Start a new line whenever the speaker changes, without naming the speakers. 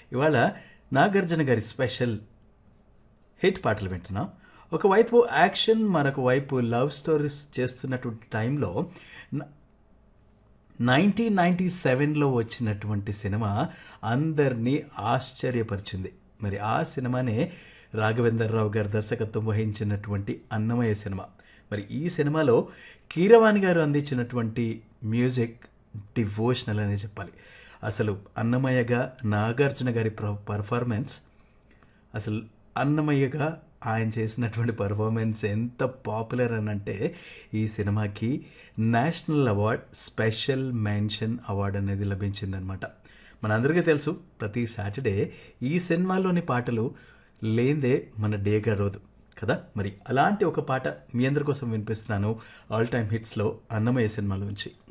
ఇవాళ నాగార్జున గారి special hit పాటలు వింటున్నాం ఒకవైపు యాక్షన్ మరొక వైపు లవ్ స్టోరీస్ చేస్తున్నటువంటి టైంలో నైన్టీన్ నైంటీ సెవెన్లో వచ్చినటువంటి సినిమా అందరినీ ఆశ్చర్యపరిచింది మరి ఆ సినిమానే రాఘవేంద్రరావు గారు దర్శకత్వం వహించినటువంటి అన్నమయ్య సినిమా మరి ఈ సినిమాలో కీరవాణి గారు అందించినటువంటి మ్యూజిక్ డివోషనల్ అనే చెప్పాలి అసలు అన్నమయ్యగా నాగార్జున గారి పర్ఫార్మెన్స్ అసలు అన్నమయ్యగా ఆయన చేసినటువంటి పర్ఫార్మెన్స్ ఎంత పాపులర్ అని అంటే ఈ సినిమాకి national award special mention award అనేది లభించిందనమాట మనందరికీ తెలుసు ప్రతి సాటర్డే ఈ సినిమాలోని పాటలు లేందే మన డే గడవదు కదా మరి అలాంటి ఒక పాట మీ అందరి కోసం వినిపిస్తున్నాను ఆల్ టైమ్ హిట్స్లో అన్నమయ్య సినిమాలోంచి